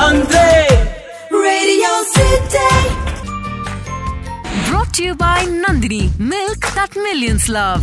ಅಂದ್ರೆ Radio City. Brought to you by Nandini, milk that millions love.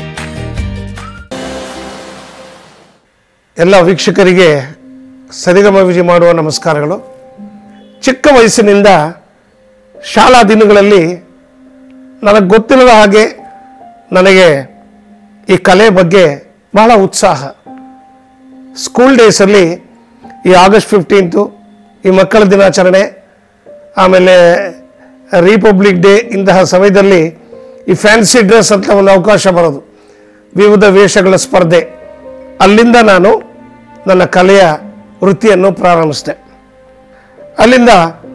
ಎಲ್ಲ ವೀಕ್ಷಕರಿಗೆ ಸರಿಗಮ ವಿಜಯ ಮಾಡುವ ನಮಸ್ಕಾರಗಳು ಚಿಕ್ಕ ವಯಸ್ಸಿನಿಂದ ಶಾಲಾ ದಿನಗಳಲ್ಲಿ ನನಗೆ ಗೊತ್ತಿಲ್ಲದ ಹಾಗೆ ನನಗೆ ಈ ಕಲೆ ಬಗ್ಗೆ ಬಹಳ ಉತ್ಸಾಹ ಸ್ಕೂಲ್ ಡೇಸಲ್ಲಿ ಈ ಆಗಸ್ಟ್ ಫಿಫ್ಟೀನ್ತು ಈ ಮಕ್ಕಳ ದಿನಾಚರಣೆ ಆಮೇಲೆ ರಿಪಬ್ಲಿಕ್ ಡೇ ಇಂತಹ ಸಮಯದಲ್ಲಿ ಈ ಫ್ಯಾನ್ಸಿ ಡ್ರೆಸ್ ಅಂತ ಒಂದು ಅವಕಾಶ ಬರೋದು ವಿವಿಧ ವೇಷಗಳ ಸ್ಪರ್ಧೆ ಅಲ್ಲಿಂದ ನಾನು ನನ್ನ ಕಲೆಯ ವೃತ್ತಿಯನ್ನು ಪ್ರಾರಂಭಿಸಿದೆ ಅಲ್ಲಿಂದ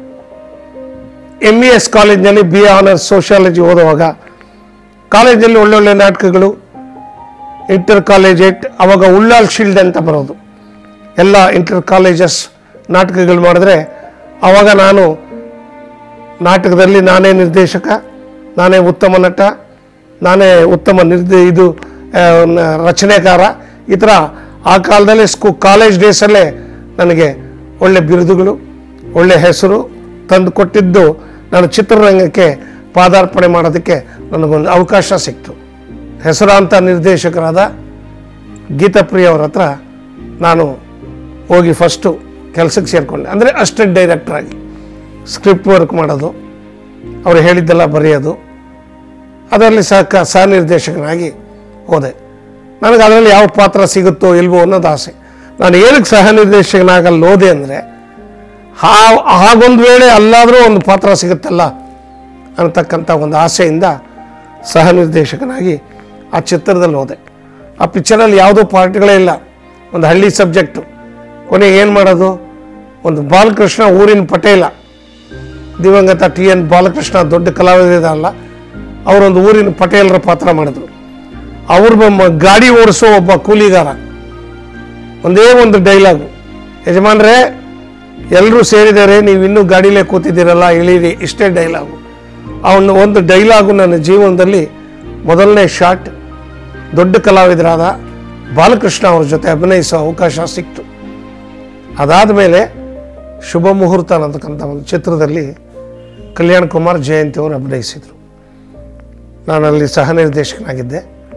ಎಮ್ ಇ ಎಸ್ ಕಾಲೇಜಿನಲ್ಲಿ ಬಿ ಎ ಆನರ್ಸ್ ಸೋಷಿಯಾಲಜಿ ಓದುವಾಗ ಕಾಲೇಜಲ್ಲಿ ಒಳ್ಳೊಳ್ಳೆ ನಾಟಕಗಳು ಇಂಟರ್ ಕಾಲೇಜೇಟ್ ಅವಾಗ ಉಳ್ಳಾಲ್ ಶೀಲ್ಡ್ ಅಂತ ಬರೋದು ಎಲ್ಲ ಇಂಟರ್ ಕಾಲೇಜಸ್ ನಾಟಕಗಳು ಮಾಡಿದ್ರೆ ಆವಾಗ ನಾನು ನಾಟಕದಲ್ಲಿ ನಾನೇ ನಿರ್ದೇಶಕ ನಾನೇ ಉತ್ತಮ ನಟ ನಾನೇ ಉತ್ತಮ ನಿರ್ದೇ ಇದು ಆ, ನ- ರಚನೆಕಾರ ಈ ಥರ ಆ ಕಾಲದಲ್ಲಿ ಸ್ಕೂ ಕಾಲೇಜ್ ಡೇಸಲ್ಲೇ ನನಗೆ ಒಳ್ಳೆ ಬಿರುದುಗಳು ಒಳ್ಳೆ ಹೆಸರು ತಂದು ಕೊಟ್ಟಿದ್ದು ನಾನು ಚಿತ್ರರಂಗಕ್ಕೆ ಪಾದಾರ್ಪಣೆ ಮಾಡೋದಕ್ಕೆ ನನಗೊಂದು ಅವಕಾಶ ಸಿಕ್ತು ಹೆಸರಾಂತ ನಿರ್ದೇಶಕರಾದ ಗೀತಾಪ್ರಿಯ ಅವ್ರ ಹತ್ರ ನಾನು ಹೋಗಿ ಫಸ್ಟು ಕೆಲಸಕ್ಕೆ ಸೇರಿಕೊಂಡೆ ಅಂದರೆ ಅಸಿಸ್ಟೆಂಟ್ ಡೈರೆಕ್ಟರ್ ಆಗಿ ಸ್ಕ್ರಿಪ್ಟ್ ವರ್ಕ್ ಮಾಡೋದು ಅವರು ಹೇಳಿದ್ದೆಲ್ಲ ಬರೆಯೋದು ಅದರಲ್ಲಿ ಸಹ ಕ ಸಹ ನಿರ್ದೇಶಕನಾಗಿ ಹೋದೆ ನನಗೆ ಅದರಲ್ಲಿ ಯಾವ ಪಾತ್ರ ಸಿಗುತ್ತೋ ಇಲ್ವೋ ಅನ್ನೋದು ಆಸೆ ನಾನು ಏನಕ್ಕೆ ಸಹ ನಿರ್ದೇಶಕನಾಗಲ್ಲಿ ಹೋದೆ ಅಂದರೆ ಹಾ ಹಾಗೊಂದು ವೇಳೆ ಅಲ್ಲಾದರೂ ಒಂದು ಪಾತ್ರ ಸಿಗುತ್ತಲ್ಲ ಅನ್ನತಕ್ಕಂಥ ಒಂದು ಆಸೆಯಿಂದ ಸಹ ನಿರ್ದೇಶಕನಾಗಿ ಆ ಚಿತ್ರದಲ್ಲಿ ಹೋದೆ ಆ ಪಿಕ್ಚರಲ್ಲಿ ಯಾವುದೋ ಪಾರ್ಟ್ಗಳೇ ಇಲ್ಲ ಒಂದು ಹಳ್ಳಿ ಸಬ್ಜೆಕ್ಟು ಕೊನೆಗೆ ಏನು ಮಾಡೋದು ಒಂದು ಬಾಲಕೃಷ್ಣ ಊರಿನ ಪಟೇಲ ದಿವಂಗತ ಟಿ ಎನ್ ಬಾಲಕೃಷ್ಣ ದೊಡ್ಡ ಕಲಾವಿದ ಅವರೊಂದು ಊರಿನ ಪಟೇಲರ ಪಾತ್ರ ಮಾಡಿದ್ರು ಅವ್ರ ಬ- ಗಾಡಿ ಓಡಿಸೋ ಒಬ್ಬ ಕೂಲಿಗಾರ ಒಂದೇ ಒಂದು ಡೈಲಾಗು ಯಜಮಾನ್ರೇ ಎಲ್ಲರೂ ಸೇರಿದ್ದಾರೆ ನೀವು ಇನ್ನೂ ಗಾಡಿಲೇ ಕೂತಿದ್ದೀರಲ್ಲ ಇಳೀರಿ ಇಷ್ಟೇ ಡೈಲಾಗು ಅವನು ಒಂದು ಡೈಲಾಗು ನನ್ನ ಜೀವನದಲ್ಲಿ ಮೊದಲನೇ ಶಾಟ್ ದೊಡ್ಡ ಕಲಾವಿದರಾದ ಬಾಲಕೃಷ್ಣ ಅವ್ರ ಜೊತೆ ಅಭಿನಯಿಸೋ ಅವಕಾಶ ಸಿಕ್ತು ಅದಾದ ಮೇಲೆ ಶುಭ ಮುಹೂರ್ತ ಅನ್ನತಕ್ಕಂಥ ಒಂದು ಚಿತ್ರದಲ್ಲಿ ಕಲ್ಯಾಣ್ ಕುಮಾರ್ ಜಯಂತಿ ಅವರು ಅಭಿನಯಿಸಿದರು ನಾನಲ್ಲಿ ಸಹ ನಿರ್ದೇಶಕನಾಗಿದ್ದೆ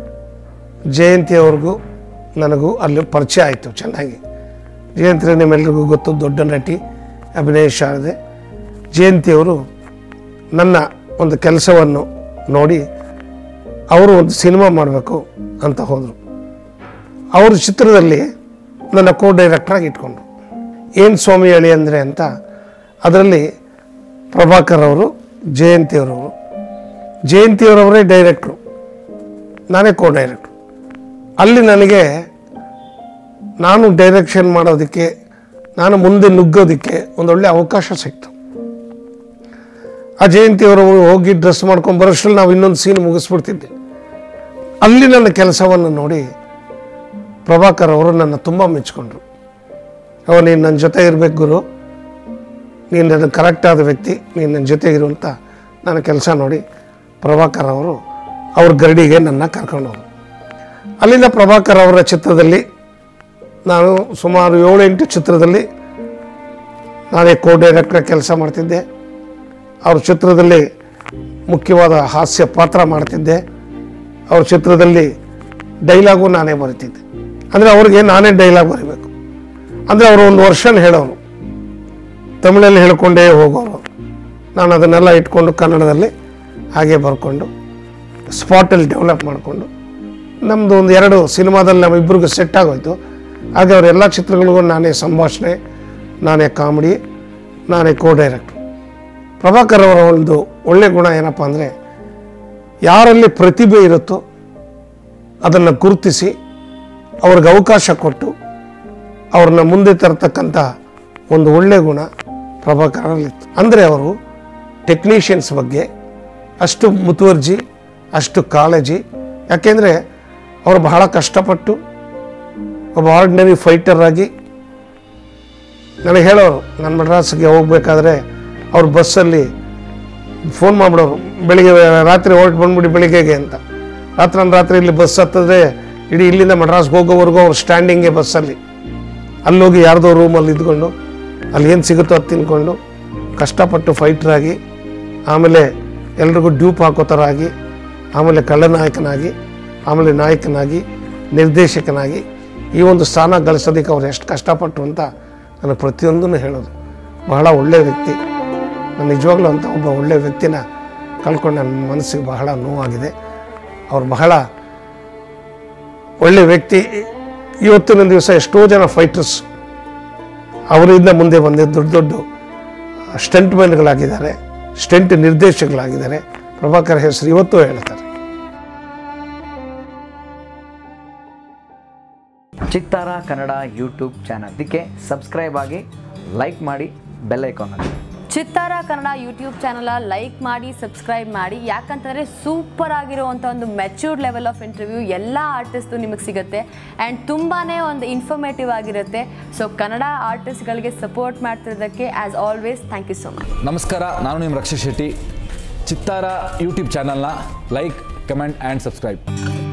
ಜಯಂತಿ ಅವ್ರಿಗೂ ನನಗೂ ಅಲ್ಲಿ ಪರಿಚಯ ಆಯಿತು ಚೆನ್ನಾಗಿ ಜಯಂತಿ ನಿಮ್ಮೆಲ್ರಿಗೂ ಗೊತ್ತು ದೊಡ್ಡ ನಟಿ ಅಭಿನಯ ಶಾರದೆ ಜಯಂತಿಯವರು ನನ್ನ ಒಂದು ಕೆಲಸವನ್ನು ನೋಡಿ ಅವರು ಒಂದು ಸಿನಿಮಾ ಮಾಡಬೇಕು ಅಂತ ಹೋದರು ಅವ್ರ ಚಿತ್ರದಲ್ಲಿ ನನ್ನ ಕೋ ಡೈರೆಕ್ಟ್ರಾಗಿ ಇಟ್ಕೊಂಡ್ರು ಏನು ಸ್ವಾಮಿ ಹೇಳಿ ಅಂದರೆ ಅಂತ ಅದರಲ್ಲಿ ಪ್ರಭಾಕರ್ ಅವರು ಜಯಂತಿಯವರವರು ಜಯಂತಿಯವರವರೇ ಡೈರೆಕ್ಟ್ರು ನಾನೇ ಕೋ ಡೈರೆಕ್ಟ್ರು ಅಲ್ಲಿ ನನಗೆ ನಾನು ಡೈರೆಕ್ಷನ್ ಮಾಡೋದಕ್ಕೆ ನಾನು ಮುಂದೆ ನುಗ್ಗೋದಕ್ಕೆ ಒಂದೊಳ್ಳೆ ಅವಕಾಶ ಸಿಕ್ತು ಆ ಜಯಂತಿಯವರವರು ಹೋಗಿ ಡ್ರೆಸ್ ಮಾಡ್ಕೊಂಡು ಬರೋಷ್ಟ್ರಲ್ಲಿ ನಾವು ಇನ್ನೊಂದು ಸೀನ್ ಮುಗಿಸ್ಬಿಡ್ತಿದ್ದೆ ಅಲ್ಲಿ ನನ್ನ ಕೆಲಸವನ್ನು ನೋಡಿ ಪ್ರಭಾಕರ್ ಅವರು ನನ್ನ ತುಂಬ ಮೆಚ್ಕೊಂಡ್ರು ಅವ ನೀನು ನನ್ನ ಜೊತೆ ಇರಬೇಕು ಗುರು ನೀನು ನನ್ನ ಕರೆಕ್ಟ್ ಆದ ವ್ಯಕ್ತಿ ನೀನು ನನ್ನ ಜೊತೆ ಇರು ಅಂತ ನನ್ನ ಕೆಲಸ ನೋಡಿ ಪ್ರಭಾಕರ್ ಅವರು ಅವ್ರ ಗರಡಿಗೆ ನನ್ನ ಕರ್ಕೊಂಡು ಹೋದ್ರು ಅಲ್ಲಿಂದ ಪ್ರಭಾಕರ್ ಅವರ ಚಿತ್ರದಲ್ಲಿ ನಾನು ಸುಮಾರು ಏಳು ಎಂಟು ಚಿತ್ರದಲ್ಲಿ ನಾನೇ ಕೋ ಡೈರೆಕ್ಟರ್ ಕೆಲಸ ಮಾಡ್ತಿದ್ದೆ ಅವ್ರ ಚಿತ್ರದಲ್ಲಿ ಮುಖ್ಯವಾದ ಹಾಸ್ಯ ಪಾತ್ರ ಮಾಡ್ತಿದ್ದೆ ಅವ್ರ ಚಿತ್ರದಲ್ಲಿ ಡೈಲಾಗು ನಾನೇ ಬರಿತಿದ್ದೆ ಅಂದರೆ ಅವ್ರಿಗೆ ನಾನೇ ಡೈಲಾಗ್ ಬರೀಬೇಕು ಅಂದರೆ ಅವರು ಒಂದು ವರ್ಷನ್ ಹೇಳೋರು ತಮಿಳಲ್ಲಿ ಹೇಳ್ಕೊಂಡೇ ಹೋಗೋರು ನಾನು ಅದನ್ನೆಲ್ಲ ಇಟ್ಕೊಂಡು ಕನ್ನಡದಲ್ಲಿ ಹಾಗೆ ಬರ್ಕೊಂಡು ಸ್ಪಾಟಲ್ಲಿ ಡೆವಲಪ್ ಮಾಡಿಕೊಂಡು ನಮ್ಮದು ಒಂದು ಎರಡು ಸಿನಿಮಾದಲ್ಲಿ ನಮ್ಮಿಬ್ಬರಿಗೂ ಸೆಟ್ ಆಗೋಯ್ತು ಹಾಗೆ ಅವ್ರ ಎಲ್ಲ ಚಿತ್ರಗಳಿಗೂ ನಾನೇ ಸಂಭಾಷಣೆ ನಾನೇ ಕಾಮಿಡಿ ನಾನೇ ಕೋ ಡೈರೆಕ್ಟ್ರು ಪ್ರಭಾಕರ್ ಅವರ ಒಂದು ಒಳ್ಳೆ ಗುಣ ಏನಪ್ಪ ಅಂದರೆ ಯಾರಲ್ಲಿ ಪ್ರತಿಭೆ ಇರುತ್ತೋ ಅದನ್ನು ಗುರುತಿಸಿ ಅವ್ರಿಗೆ ಅವಕಾಶ ಕೊಟ್ಟು ಅವ್ರನ್ನ ಮುಂದೆ ತರತಕ್ಕಂಥ ಒಂದು ಒಳ್ಳೆ ಗುಣ ಪ್ರಭಾಕರಲ್ಲಿತ್ತು ಅಂದರೆ ಅವರು ಟೆಕ್ನಿಷಿಯನ್ಸ್ ಬಗ್ಗೆ ಅಷ್ಟು ಮುತುವರ್ಜಿ ಅಷ್ಟು ಕಾಳಜಿ ಯಾಕೆಂದರೆ ಅವರು ಬಹಳ ಕಷ್ಟಪಟ್ಟು ಒಬ್ಬ ಆರ್ಡಿನರಿ ಫೈಟರ್ ಆಗಿ ನನಗೆ ಹೇಳೋರು ನಾನು ಮಡ್ರಾಸ್ಗೆ ಹೋಗ್ಬೇಕಾದ್ರೆ ಅವ್ರ ಬಸ್ಸಲ್ಲಿ ಫೋನ್ ಮಾಡಿಬಿಡೋರು ಬೆಳಿಗ್ಗೆ ರಾತ್ರಿ ಹೊರಟು ಬಂದ್ಬಿಡಿ ಬೆಳಿಗ್ಗೆಗೆ ಅಂತ ರಾತ್ರಿ ರಾತ್ರಿ ಇಲ್ಲಿ ಬಸ್ ಹತ್ತಿದ್ರೆ ಇಡೀ ಇಲ್ಲಿಂದ ಮಡ್ರಾಸ್ಗೆ ಹೋಗೋವರೆಗೂ ಅವ್ರು ಸ್ಟ್ಯಾಂಡಿಂಗ್ಗೆ ಬಸ್ಸಲ್ಲಿ ಅಲ್ಲೋಗಿ ಯಾರ್ದೋ ರೂಮಲ್ಲಿ ಇದ್ಕೊಂಡು ಅಲ್ಲಿ ಏನು ಸಿಗುತ್ತೋ ಅದು ತಿನ್ಕೊಂಡು ಕಷ್ಟಪಟ್ಟು ಫೈಟ್ರಾಗಿ ಆಮೇಲೆ ಎಲ್ರಿಗೂ ಡ್ಯೂಪ್ ಹಾಕೋ ಥರ ಆಗಿ ಆಮೇಲೆ ಕಳ್ಳನಾಯಕನಾಗಿ ಆಮೇಲೆ ನಾಯಕನಾಗಿ ನಿರ್ದೇಶಕನಾಗಿ ಈ ಒಂದು ಸ್ಥಾನ ಗಳಿಸೋದಕ್ಕೆ ಅವ್ರು ಎಷ್ಟು ಕಷ್ಟಪಟ್ಟರು ಅಂತ ನನಗೆ ಪ್ರತಿಯೊಂದನ್ನು ಹೇಳೋದು ಬಹಳ ಒಳ್ಳೆಯ ವ್ಯಕ್ತಿ ನಾನು ನಿಜವಾಗ್ಲೂ ಅಂತ ಒಬ್ಬ ಒಳ್ಳೆಯ ವ್ಯಕ್ತಿನ ಕಳ್ಕೊಂಡು ನನ್ನ ಮನಸ್ಸಿಗೆ ಬಹಳ ನೋವಾಗಿದೆ ಅವ್ರು ಬಹಳ ಒಳ್ಳೆಯ ವ್ಯಕ್ತಿ ಇವತ್ತಿನ ದಿವಸ ಎಷ್ಟೋ ಜನ ಫೈಟರ್ಸ್ ಅವರಿಂದ ಮುಂದೆ ಬಂದು ದೊಡ್ಡ ದೊಡ್ಡ ಸ್ಟಂಟ್ ಮ್ಯಾನ್ಗಳಾಗಿದ್ದಾರೆ ಸ್ಟಂಟ್ ನಿರ್ದೇಶಕಗಳಾಗಿದ್ದಾರೆ ಪ್ರಭಾಕರ್ ಹೆಸರು ಇವತ್ತು ಹೇಳ್ತಾರೆ ಚಿತ್ತಾರ ಕನ್ನಡ ಯೂಟ್ಯೂಬ್ ಚಾನಲ್ ಇದಕ್ಕೆ ಸಬ್ಸ್ಕ್ರೈಬ್ ಆಗಿ ಲೈಕ್ ಮಾಡಿ ಬೆಲ್ ಐಕಾನ್ ಅಲ್ಲಿ Chittara Kannada YouTube channel like ಮಾಡಿ ಸಬ್ಸ್ಕ್ರೈಬ್ ಮಾಡಿ ಯಾಕಂತಂದರೆ ಸೂಪರ್ ಆಗಿರುವಂಥ ಒಂದು ಮೆಚ್ಯೂರ್ಡ್ ಲೆವೆಲ್ ಆಫ್ ಇಂಟರ್ವ್ಯೂ ಎಲ್ಲ ಆರ್ಟಿಸ್ಟು ನಿಮಗೆ ಸಿಗುತ್ತೆ ಆ್ಯಂಡ್ ತುಂಬಾ ಒಂದು ಇನ್ಫಾರ್ಮೇಟಿವ್ ಆಗಿರುತ್ತೆ ಸೊ ಕನ್ನಡ ಆರ್ಟಿಸ್ಟ್ಗಳಿಗೆ ಸಪೋರ್ಟ್ ಮಾಡ್ತಿರೋದಕ್ಕೆ as always thank you so much ನಮಸ್ಕಾರ ನಾನು ನಿಮ್ಮ ರಕ್ಷಾ ಶೆಟ್ಟಿ ಚಿತ್ತಾರ ಯೂಟ್ಯೂಬ್ ಚಾನಲ್ನ ಲೈಕ್ ಕಮೆಂಟ್ ಆ್ಯಂಡ್ ಸಬ್ಸ್ಕ್ರೈಬ್